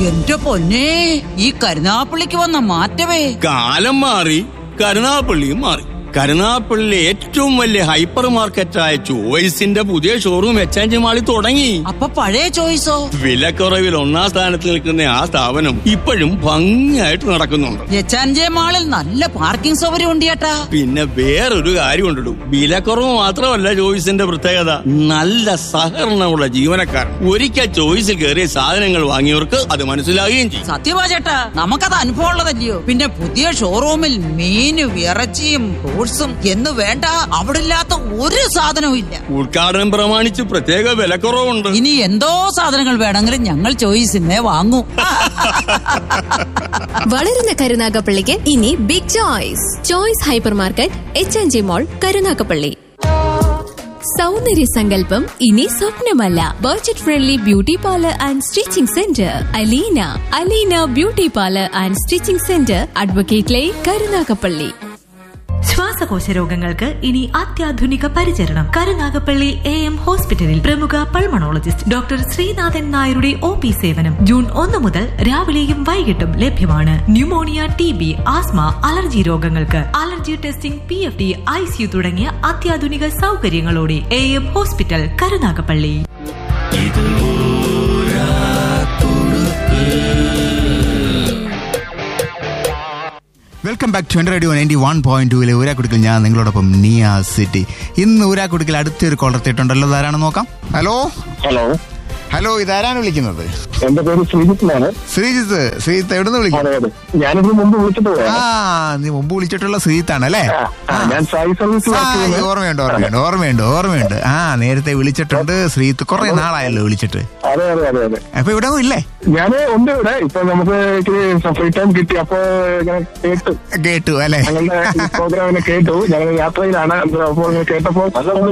എന്റെ പൊന്നേ ഈ കരുനാപ്പള്ളിക്ക് വന്ന മാറ്റമേ കാലം മാറി കരുനാപ്പള്ളിയും മാറി കരുനാപ്പള്ളിയിലെ ഏറ്റവും വലിയ ഹൈപ്പർ മാർക്കറ്റായ ചോയ്സിന്റെ പുതിയ ഷോറൂം എച്ച് മാളിൽ തുടങ്ങി അപ്പൊ പഴയ ചോയ്സോ വിലക്കുറവിൽ ഒന്നാം സ്ഥാനത്ത് നിൽക്കുന്ന ആ സ്ഥാപനം ഇപ്പോഴും ഭംഗിയായിട്ട് നടക്കുന്നുണ്ട് എച്ചാൻജെ മാളിൽ നല്ല പാർക്കിംഗ് സൗകര്യം ഉണ്ട് ചേട്ടാ പിന്നെ വേറൊരു കാര്യം ഉണ്ടിടും വിലക്കുറവ് മാത്രമല്ല ചോയ്സിന്റെ പ്രത്യേകത നല്ല സഹകരണമുള്ള ജീവനക്കാർ ഒരിക്കൽ ചോയ്സിൽ കയറിയ സാധനങ്ങൾ വാങ്ങിയവർക്ക് അത് മനസ്സിലാകുകയും ചെയ്യും സത്യവാ ചേട്ടാ നമുക്കത് അനുഭവം ഉള്ളതല്ലയോ പിന്നെ പുതിയ ഷോറൂമിൽ മീനും ഇറച്ചിയും ഫ്രൂട്ട്സും എന്ന് വേണ്ട അവിടെ ഇല്ലാത്ത ഒരു സാധനവും ഇല്ല ഉദ്ഘാടനം പ്രമാണിച്ച് പ്രത്യേക വിലക്കുറവുണ്ട് ഇനി എന്തോ സാധനങ്ങൾ വേണമെങ്കിലും ഞങ്ങൾ ചോയ്സിനെ വാങ്ങൂ വളരുന്ന കരുനാഗപ്പള്ളിക്ക് ഇനി big choice choice hyper market H N G mall Karunagappally സൗന്ദര്യ സങ്കല്പം ഇനി സ്വപ്നമല്ല budget friendly beauty parlour and stitching centre Aleena Aleena beauty parlour and stitching centre advocate line Karunagappally ശ്വാസകോശ രോഗങ്ങൾക്ക് ഇനി അത്യാധുനിക പരിചരണം കരുനാഗപ്പള്ളി എ എം ഹോസ്പിറ്റലിൽ പ്രമുഖ പൾമണോളജിസ്റ്റ് ഡോക്ടർ ശ്രീനാഥൻ നായരുടെ ഒ പി സേവനം ജൂൺ ഒന്ന് മുതൽ രാവിലെയും വൈകിട്ടും ലഭ്യമാണ് pneumonia T B asthma allergy രോഗങ്ങൾക്ക് allergy testing P F D ICU തുടങ്ങിയ അത്യാധുനിക സൗകര്യങ്ങളോടെ A M hospital Karunagappally welcome back to എൻ്റെ റേഡിയോ നയൻറ്റി വൺ പോയിന്റ് ടൂവിലെ ഊരാക്കുടുക്കൽ ഞാൻ നിങ്ങളോടൊപ്പം നിയ സിറ്റി ഇന്ന് ഊരാക്കുടുക്കൽ അടുത്തൊരു കോളർത്തിട്ടുണ്ടല്ലോ ഇതാരാണെന്ന് നോക്കാം ഹലോ ഹലോ ഹലോ ഇതാരാണ് വിളിക്കുന്നത് എന്റെ പേര് ശ്രീജിത്താണ് ശ്രീജിത്ത് ശ്രീജിത്ത് എവിടെ നിന്ന് അതെ വിളിക്കും അതെ ഞാനിതിന് മുമ്പ് വിളിച്ചിട്ട് ആ പോയാ നീ മുമ്പ് വിളിച്ചിട്ടുള്ള ശ്രീജിത്താണ് അല്ലേ ഞാൻ സായി സർവീസ് ആ, വർക്ക് ചെയ്യുന്നത് ഓർമ്മയുണ്ട് ഓർമ്മയുണ്ട് ഓർമ്മയുണ്ട് ഓർമ്മയുണ്ട് ആ നേരത്തെ വിളിച്ചിട്ടുണ്ട് ശ്രീജിത്ത് കുറെ നാളായല്ലോ വിളിച്ചിട്ട് അതെ അതെ അതെ അതെ അപ്പൊ ഇവിടെ ഒന്നും ഇല്ലേ ഞാൻ ഉണ്ട് ഇവിടെ ഇപ്പൊ നമുക്ക് ഫ്രീ ടൈം കിട്ടി അപ്പൊ ഇങ്ങനെ കേട്ടു കേട്ടു അല്ലേ ഞങ്ങളുടെ ഈ പ്രോഗ്രാം ഇങ്ങനെ കേട്ടു ഞങ്ങൾ യാത്രയിലാണ് അപ്പോൾ ഇങ്ങനെ കേട്ടപ്പോ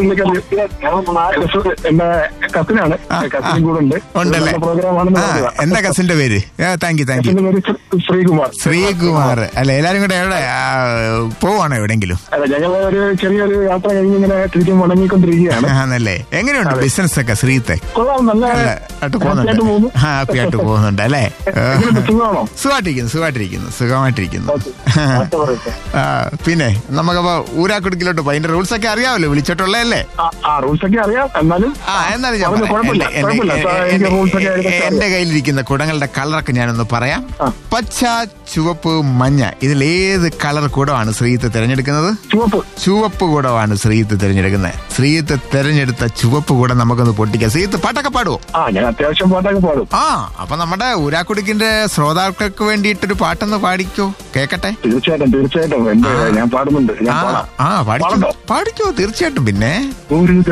എന്റെ കസിനാണ് ആ, കസിനും കൂടെ ഉണ്ട് ഉണ്ടല്ലേ പ്രോഗ്രാം ആണെന്ന് ആ പറഞ്ഞതാ. എന്താ കസിന്റെ പേര് താങ്ക് യു താങ്ക് യു കസിന്റെ പേര് ശ്രീ- ശ്രീകുമാർ ശ്രീകുമാർ അല്ല എല്ലാരും കൂടെ എവിടെ ആ, പോവാണോ എവിടെങ്കിലും അതെ ഞങ്ങൾ ഒരു ചെറിയൊരു യാത്ര കഴിഞ്ഞ് ഇങ്ങനെ തിരിച്ചു മുടങ്ങിക്കൊണ്ടിരിക്കുകയാണ് ആണല്ലേ എങ്ങനെയുണ്ട് ബിസിനസ് ഒക്കെ ശ്രീത്തെ കൊള്ളാം നല്ല നല്ല ആയിട്ട് happy ആയിട്ട് പോകുന്നുണ്ട് പോകുന്നു ഹാപ്പി ആയിട്ട് പോകുന്നുണ്ട് അല്ലേ എങ്ങനെയുണ്ട്? സുഖമാണോ സുഖമായിട്ടിരിക്കുന്നു സുഖമായിട്ടിരിക്കുന്നു സുഖമായിട്ടിരിക്കുന്നു ഓക്കെ. അടുത്ത പറയട്ടെ. ആ, പിന്നെ നമുക്കപ്പോ ഊരാക്കുടുക്കിലോട്ട് പോയി അതിന്റെ റൂൾസ് ഒക്കെ അറിയാമല്ലോ വിളിച്ചിട്ടുള്ളതല്ലേ ആ- ആ റൂൾസ് ഒക്കെ അറിയാം എന്നാലും ആ എന്നാലും ഞാൻ പറഞ്ഞോ, പറയാം. കുഴപ്പമില്ല എന്റെ- കുഴപ്പമില്ല എന്റെ- സാർ, എനിക്ക് റൂൾസ് ഒക്കെ എന്റെ- ഏകദേശം എന്റെ അറിയാം. കയ്യിലിരിക്കുന്ന കുടങ്ങളുടെ കളറൊക്കെ ഞാനൊന്ന് പറയാം ആ. പച്ച ചുവപ്പ് മഞ്ഞ ഇതിൽ ഏത് കളർ കുടമാണ് ശ്രീത്ത് തിരഞ്ഞെടുക്കുന്നത് ചുവപ്പ് ചുവപ്പ് കുടമാണ് ശ്രീത്ത് തിരഞ്ഞെടുക്കുന്നത് ശ്രീത്ത് തിരഞ്ഞെടുത്ത ചുവപ്പ് കുടം നമുക്കൊന്ന് പൊട്ടിക്കാം ശ്രീത്ത് പാട്ടൊക്കെ പാടുവോ ആ ഞാൻ അത്യാവശ്യം പാട്ടൊക്കെ പാടും ആ അപ്പൊ നമ്മുടെ ഊരാക്കുടിക്കിന്റെ ശ്രോതാക്കൾക്ക് വേണ്ടിയിട്ടൊരു പാട്ടൊന്ന് പാടിക്കോ കേക്കട്ടെ തീർച്ചയായിട്ടും തീർച്ചയായിട്ടും എന്റെ ഞാൻ പാടുന്നുണ്ട് ഞാൻ ആ പാടാം ആ പാടിക്കോ പാടണ്ടോ? പാടിക്കോ തീർച്ചയായിട്ടും പിന്നെ ഒരു